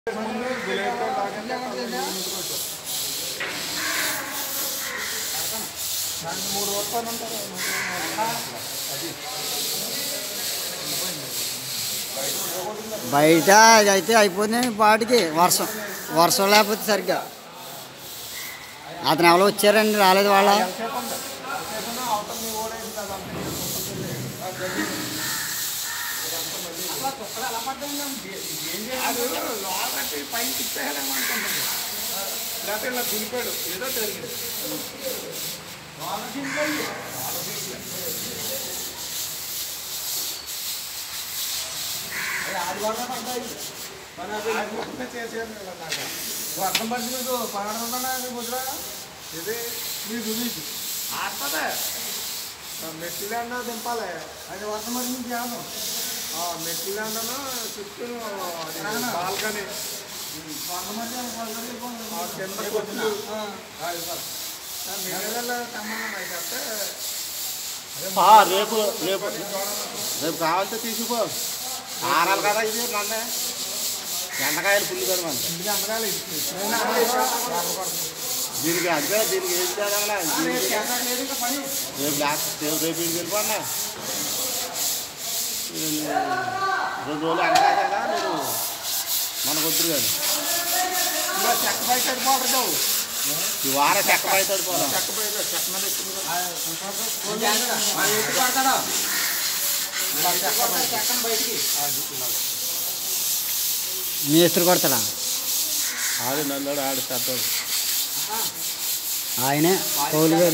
మూడు రూపాయలు ఉంటారు బయట అయితే అయిపోయింది పాటికి వర్షం వర్షం లేకపోతే సరిగ్గా అతను ఎవరో వచ్చారండి రాలేదు వాళ్ళ ఎంతసేపు ఉంది ఎంతసేపు ఉన్నా అవతల మీ ఓడే ఉంటుంది అది లోపలికి పైన తిప్పేయాలేమో అనుకుంటుంది లేకపోతే ఇలా దిగిపోయాడు ఏదో జరిగింది లోపల దిగిపోయి లోపల దిగిపోయి. అది ఆదివారం పడ్డాయి మన అది చేసేది కదా నాకు వర్షం పడి మీకు పన్నెండు ఉందా ముద్ర ఇది మీకు మీకు ఆడుతుందే మెట్టిలాండ దింపాలి అది వర్షం పడి మీకు చేద్దాం మెట్టిలాండను చుట్టూ అది బాల్కనీ ఆ కింద కొట్లు మేడల సంబంధం అయితే ఆ, రేపు రేపు రేపు కావాలంటే తీసుకుపో ఆరాలు కదా ఇది నన్నే ఎండకాయలు పుల్లి కదా మన ఇంటికి అందగాలి దీనికి అంతే దీనికి ఏం చేయాలన్నా లేదు ఇంకా పని రేపు లాస్ట్ రేపు రేపు ఇంటికి వెళ్ళిపోన్నా రెండు రోజులు ఎండకాయ కదా మీరు మనకు వద్దు కానీ ఇంకా చెక్క బయట పడిపోతాడు ఈ వారం చెక్క బయట పోదాం చెక్క బయట చెక్క మీద ఎక్కుతుంది చెక్కను బయటికి మేస్త్రి కొడతాడా ఆడు నల్లాడు ఆడు పెద్దోడు ఆయనే కౌలు గారు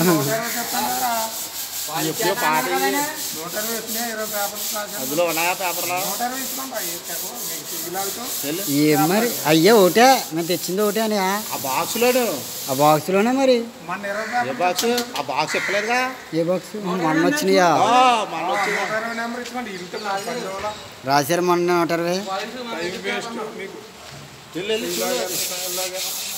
ఎప్పుడో పాట ఇది. నూట ఇరవై వచ్చినాయి ఇరవై పేపర్లు రాశాను అందులో ఉన్నాయా పేపర్లో నూట ఇరవై ఇస్తున్నాం ఏ చెక్క మీకు సిగ్గులాడుతూ వెళ్ళు ఏం మరి అయ్యే ఒకటే నేను తెచ్చింది ఒకటే అని ఆ బాక్స్లోను ఆ బాక్స్లోనే మరి మన ఇరవై ఏ పేపర్ బాక్స్ ఆ బాక్స్ చెప్పలేదుగా ఏ బాక్స్ మొన్న వచ్చినాయా ఆ, మన వచ్చింది నూట ఇరవై నెంబర్ ఇచ్చుకోండి ఇంటి పది రోజుల రాశారు మొన్న నూట ఇరవై టైం వేస్ట్ మీకు వెళ్ళు, వెళ్ళు, చూడు.